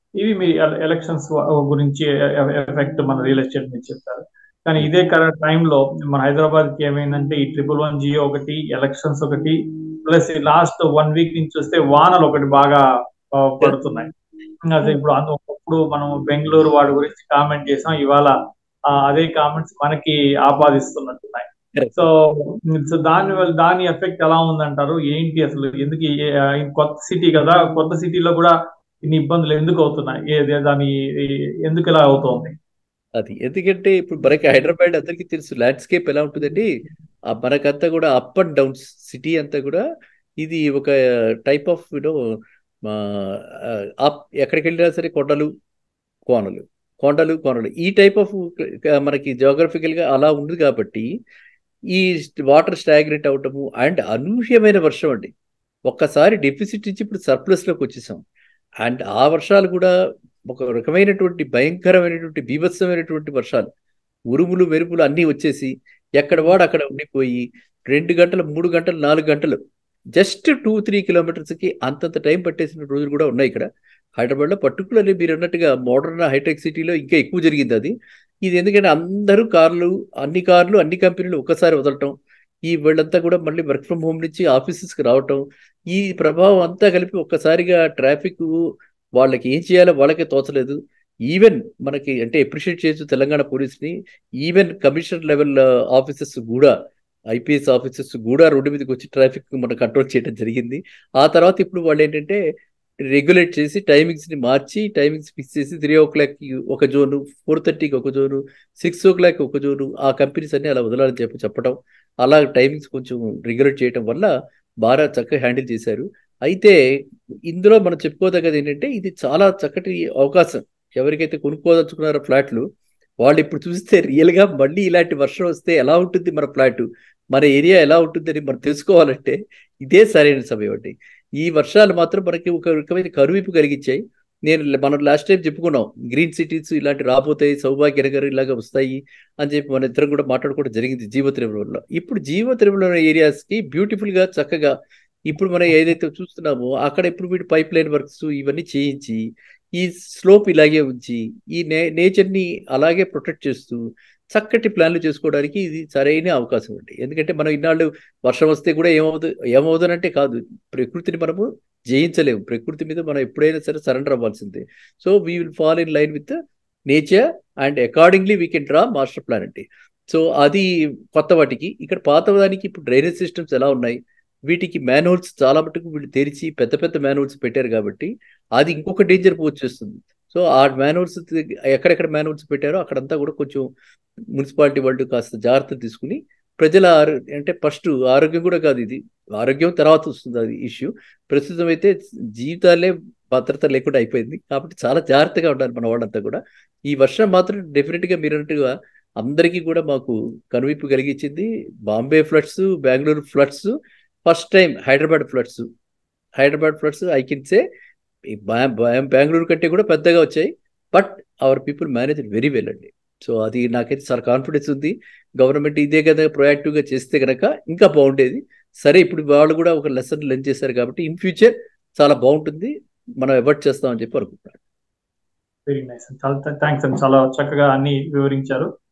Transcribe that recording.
ఇవి మీ ఎలక్షన్స్ గురించి ఎఫెక్ట్ మన రియల్ ఎస్టేట్ మీద చెప్పారు కానీ ఇదే టైంలో మన హైదరాబాద్ కి ఏమైందంటే ఈ ట్రిపుల్ వన్ జియో ఒకటి ఎలక్షన్స్ ఒకటి ప్లస్ లాస్ట్ వన్ వీక్ నుంచి వస్తే వానలు ఒకటి బాగా ఆ, పడుతున్నాయి అదే ఇప్పుడు అందు- ఒకప్పుడు మనం బెంగళూరు వాడి గురించి కామెంట్ చేసాం ఇవాళ ఆ, అదే కామెంట్స్ మనకి ఆపాదిస్తున్నట్టున్నాయి Correct. సో సో దాని వల్ల దాని ఎఫెక్ట్ ఎలా ఉందంటారు ఏంటి అసలు ఎందుకు ఈ- ఆ, ఈ కొత్త సిటీ కదా కొత్త సిటీలో కూడా ఇన్ని ఇబ్బందులు ఎందుకు అవుతున్నాయి ఏది దాని ఈ- ఎందుకు ఇలా అవుతోంది అది ఎందుకంటే ఇప్పుడు మనకి హైదరాబాద్ అందరికీ తెలుసు ల్యాండ్స్కేప్ ఎలా ఉంటుందండి ఆ మనకంతా కూడా అప్ అండ్ డౌన్స్ సిటీ అంతా కూడా ఇది ఒక టైప్ ఆఫ్ యూనో అప్ ఎక్కడికి వెళ్ళినా సరే కొండలు కోనలు కొండలు కోనలు ఈ టైప్ ఆఫ్ మనకి geographical గా అలా ఉంది కాబట్టి ఈ వాటర్ స్టాగ్నెట్ అవటము అండ్ అనూహ్యమైన వర్షం అండి ఒక్కసారి డెఫిసిట్ నుంచి ఇప్పుడు surplus లోకి వచ్చేసాం అండ్ ఆ వర్షాలు కూడా ఒక రకమైనటువంటి భయంకరమైనటువంటి బీభత్సమైనటువంటి వర్షాలు ఉరుములు మెరుపులు అన్నీ వచ్చేసి ఎక్కడ వాడు అక్కడ ఉండిపోయి రెండు గంటలు మూడు గంటలు నాలుగు గంటలు జస్ట్ టూ త్రీ కిలోమీటర్స్కి అంతంత టైం పట్టేసిన రోజులు కూడా ఉన్నాయి ఇక్కడ హైదరాబాద్లో పర్టికులర్లీ మీరు అన్నట్టుగా మోడర్న్ హైటెక్ సిటీలో ఇంకా ఎక్కువ జరిగింది అది ఇది ఎందుకంటే అందరూ కార్లు అన్ని కార్లు అన్ని కంపెనీలు ఒక్కసారి వదలటం ఈ వీళ్ళంతా కూడా మళ్ళీ వర్క్ ఫ్రమ్ హోమ్ నుంచి ఆఫీసెస్కి రావటం ఈ ప్రభావం అంతా కలిపి ఒక్కసారిగా ట్రాఫిక్ వాళ్ళకి ఏం చేయాలో వాళ్ళకే తోచలేదు ఈవెన్ మనకి అంటే అప్రిషియేట్ చేయొచ్చు తెలంగాణ పోలీస్ని ఈవెన్ కమిషనర్ లెవెల్ ఆఫీసెస్ కూడా ఐపీఎస్ ఆఫీసర్స్ కూడా రోడ్డు మీదకి వచ్చి ట్రాఫిక్ మనం కంట్రోల్ చేయడం జరిగింది ఆ తర్వాత ఇప్పుడు వాళ్ళు ఏంటంటే రెగ్యులేట్ చేసి టైమింగ్స్ ని మార్చి టైమింగ్స్ ఫిక్స్ చేసి త్రీ ఓ క్లాక్కి ఒక జోను ఫోర్ థర్టీకి ఒక జోను సిక్స్ ఓ క్లాక్ ఒక జోను ఆ కంపెనీస్ అన్ని అలా వదలాలని చెప్పి చెప్పడం అలా టైమింగ్స్ కొంచెం రెగ్యులేట్ చేయడం వల్ల బాగా చక్కగా హ్యాండిల్ చేశారు అయితే ఇందులో మనం చెప్పుకోదగ్గది ఏంటంటే ఇది చాలా చక్కటి అవకాశం ఎవరికైతే కొనుక్కోదలుచుకున్నారో ఫ్లాట్లు వాళ్ళు ఇప్పుడు చూస్తే రియల్ గా మళ్ళీ ఇలాంటి వర్షం వస్తే ఎలా ఉంటుంది మన ఫ్లాట్ మన ఏరియా ఎలా ఉంటుందని మనం తెలుసుకోవాలంటే ఇదే సరైన సమయం అండి ఈ వర్షాలు మాత్రం మనకి ఒక రకమైన కరువింపు కలిగించాయి నేను మనం లాస్ట్ టైం చెప్పుకున్నాం గ్రీన్ సిటీస్ ఇలాంటి రాబోతాయి సౌభాగ్య నగర్ ఇలాగ వస్తాయి అని చెప్పి మన ఇద్దరం కూడా మాట్లాడుకోవడం జరిగింది జీవ త్రిపురలో ఇప్పుడు జీవ త్రిపుర ఏరియాస్ కి బ్యూటిఫుల్ గా చక్కగా ఇప్పుడు మనం ఏదైతే చూస్తున్నామో అక్కడ ఇప్పుడు వీటి పైప్ లైన్ వర్క్స్ ఇవన్నీ చేయించి ఈ స్లోప్ ఇలాగే ఉంచి ఈ నే నేచర్ని అలాగే ప్రొటెక్ట్ చేస్తూ చక్కటి ప్లాన్లు చేసుకోవడానికి ఇది సరైన అవకాశం అండి ఎందుకంటే మనం ఇన్నాళ్ళు వర్షం వస్తే కూడా ఏమవుతుంది ఏమవుతుందంటే కాదు ప్రకృతిని మనము జయించలేము ప్రకృతి మీద మనం ఎప్పుడైనా సరే సరెండర్ అవ్వాల్సిందే so we will fall in line with nature and accordingly we can draw master plan అండి సో అది కొత్త వాటికి ఇక్కడ పాత దానికి ఇప్పుడు డ్రైనేజ్ సిస్టమ్స్ ఎలా ఉన్నాయి వీటికి మ్యాన్హోల్స్ చాలా మటుకు వీళ్ళు తెరిచి పెద్ద పెద్ద మ్యాన్హోల్స్ పెట్టారు కాబట్టి అది ఇంకొక డేంజర్ వచ్చేస్తుంది సో ఆ మ్యాన్హోల్స్ ఎక్కడెక్కడ మ్యాన్హోల్స్ పెట్టారో అక్కడంతా కూడా కొంచెం మున్సిపాలిటీ వాళ్ళు కాస్త జాగ్రత్త తీసుకుని ప్రజల ఆరో- అంటే ఫస్ట్ ఆరోగ్యం కూడా కాదు ఇది ఆరోగ్యం తర్వాత వస్తుంది అది ఇష్యూ ప్రస్తుతం అయితే జీవితాలే భద్రత లేకుండా అయిపోయింది కాబట్టి చాలా జాగ్రత్తగా ఉండాలి మన వాళ్ళంతా కూడా ఈ వర్షం మాత్రం డెఫినెట్ గా మీరు అన్నట్టుగా అందరికీ కూడా మాకు కనువిప్పు కలిగించింది Bombay floods Bengaluru floods first time Hyderabad floods Hyderabad floods I can say Bengaluru కంటే కూడా పెద్దగా వచ్చాయి but our people manage very well అండి సో అది నాకైతే చాలా కాన్ఫిడెన్స్ ఉంది గవర్నమెంట్ ఇదే కదా proactive గా చేస్తే కనుక ఇంకా బాగుండేది సరే ఇప్పుడు వాళ్ళు కూడా ఒక లెసన్ లెర్న్ చేశారు కాబట్టి ఇన్ ఫ్యూచర్ చాలా బాగుంటుంది మనం అవాయిడ్ చేస్తామని చెప్పి అనుకుంటున్నాను వెరీ నైస్ చాలా థ్యాంక్స్ అండి చాలా చక్కగా అన్ని వివరించారు